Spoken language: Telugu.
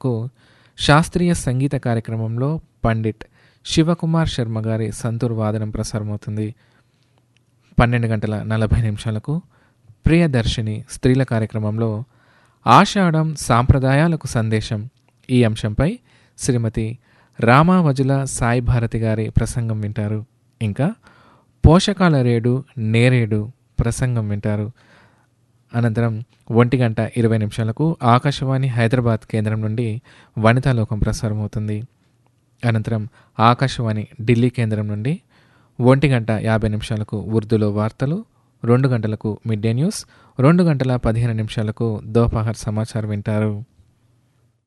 నిమిషాలకు శాస్త్రీయ సంగీత కార్యక్రమంలో పండిట్ శివకుమార్ శర్మ గారి సంతూర్ వాదనం ప్రసారమవుతుంది పన్నెండు గంటల నలభై నిమిషాలకు ప్రియదర్శిని స్త్రీల కార్యక్రమంలో ఆషాఢం సాంప్రదాయాలకు సందేశం ఈ అంశంపై శ్రీమతి రామావజుల సాయి భారతి గారి ప్రసంగం వింటారు ఇంకా పోషకాల రేడు నేరేడు ప్రసంగం వింటారు అనంతరం ఒంటి గంట ఇరవై నిమిషాలకు ఆకాశవాణి హైదరాబాద్ కేంద్రం నుండి వనితాలోకం ప్రసారమవుతుంది అనంతరం ఆకాశవాణి ఢిల్లీ కేంద్రం నుండి ఒంటి గంట యాభై నిమిషాలకు ఉర్దూలో వార్తలు రెండు గంటలకు మిడ్ డే న్యూస్ రెండు గంటల పదిహేను నిమిషాలకు దోపహర్ సమాచారం వింటారు